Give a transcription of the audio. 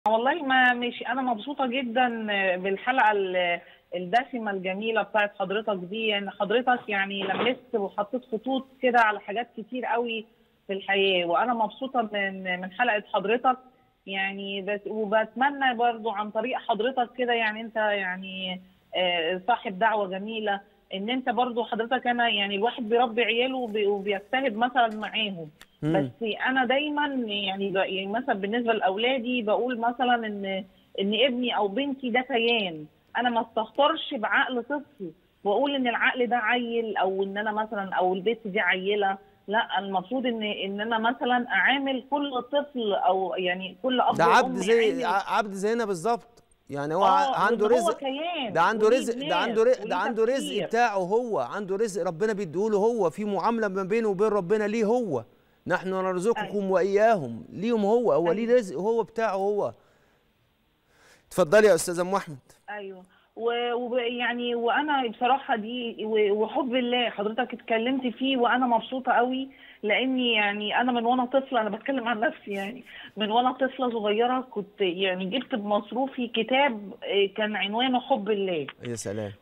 والله ما مش انا مبسوطه جدا بالحلقه ال- الدسمه الجميله بتاعت حضرتك دي يعني حضرتك يعني لمست وحطيت خطوط كده على حاجات كتير قوي في الحياه وانا مبسوطه من من حلقه حضرتك يعني بس وبتمنى برضو عن طريق حضرتك كده يعني انت يعني آه، صاحب دعوه جميله ان انت برضو حضرتك انا يعني الواحد بيربي عياله وبي- وبيجتهد مثلا معاهم مم. بس انا دايما يعني ب- يعني مثلا بالنسبه لاولادي بقول مثلا ان ان ابني او بنتي ده كيان انا ما استهترش بعقل طفل واقول ان العقل ده عيل او ان انا مثلا او البنت دي عيله لا المفروض ان ان انا مثلا اعامل كل طفل او يعني كل اب ده وأم عبد زي يعامل- ع- عبد زينا بالظبط يعني هو آه، عنده وإن هو رزق كيان ده عنده وليه رزق ده دماغ عنده رزق وليه ده عنده رزق تفكير. بتاعه هو عنده رزق ربنا بيديهوله هو في معامله ما بينه وبين ربنا ليه هو نحن نرزقكم واياهم ليهم هو هو ليه أيوة. رزق هو بتاعه هو اتفضلي يا استاذ ام احمد ايوه ويعني وانا بصراحه دي و- وحب الله حضرتك اتكلمت فيه وانا مبسوطه قوي لاني يعني انا من وانا طفله انا بتكلم عن نفسي يعني من وانا طفله صغيره كنت يعني جبت بمصروفي كتاب آه، كان عنوانه حب الله يا سلام